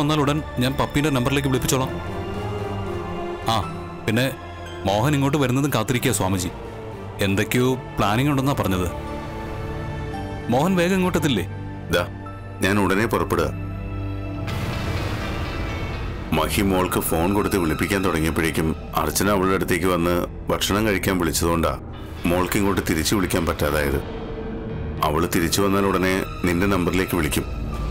വന്നാൽ ഉടൻ ഞാൻ പപ്പീന്റെ നമ്പറിലേക്ക് വിളിപ്പിച്ചോളാം ആ പിന്നെ മോഹൻ ഇങ്ങോട്ട് വരുന്നതും കാത്തിരിക്കുക സ്വാമിജി എന്തൊക്കെയോ പ്ലാനിംഗ് ഉണ്ടെന്നാ പറഞ്ഞത് മോഹൻ വേഗം ഇങ്ങോട്ടെത്തില്ലേ ദാ ഞാൻ ഉടനെ പുറപ്പെടുക മഹി മോൾക്ക് ഫോൺ കൊടുത്ത് വിളിപ്പിക്കാൻ തുടങ്ങിയപ്പോഴേക്കും അർച്ചന അവളുടെ അടുത്തേക്ക് വന്ന് ഭക്ഷണം കഴിക്കാൻ വിളിച്ചതുകൊണ്ടാ മോൾക്ക് ഇങ്ങോട്ട് തിരിച്ചു വിളിക്കാൻ പറ്റാതായത് അവള് തിരിച്ചു വന്നാൽ ഉടനെ നിന്റെ നമ്പറിലേക്ക് വിളിക്കും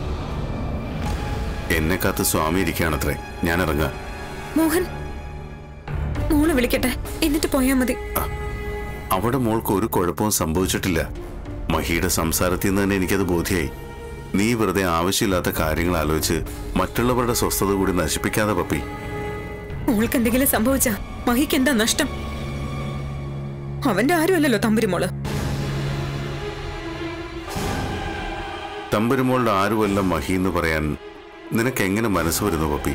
എന്നെ കാത്ത് സ്വാമി ഇരിക്കുകയാണത്രേ ഞാൻ ഇറങ്ങാം മോഹൻ മോള് വിളിക്കട്ടെ എന്നിട്ട് പോയാ മതി അവിടെ മോൾക്ക് ഒരു കുഴപ്പവും സംഭവിച്ചിട്ടില്ല മഹിയുടെ സംസാരത്തിൽ നിന്ന് തന്നെ എനിക്കത് ബോധ്യായി നീ വെറുതെ ആവശ്യമില്ലാത്ത കാര്യങ്ങൾ ആലോചിച്ച് മറ്റുള്ളവരുടെ സ്വസ്ഥത കൂടി നശിപ്പിക്കാതെ പപ്പി മോൾക്ക് എന്തെങ്കിലും സംഭവിച്ചാ മഹിക്ക് എന്താ നഷ്ടം അവന്റെ ആരുമല്ലല്ലോ തമ്പുരുമോള് തമ്പുരുമോളുടെ ആരുമല്ല മഹി എന്ന് പറയാൻ നിനക്ക് എങ്ങനെ മനസ്സ് വരുന്നു പപ്പി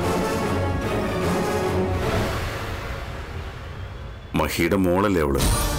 മഹിയുടെ മോളല്ലേ അവള്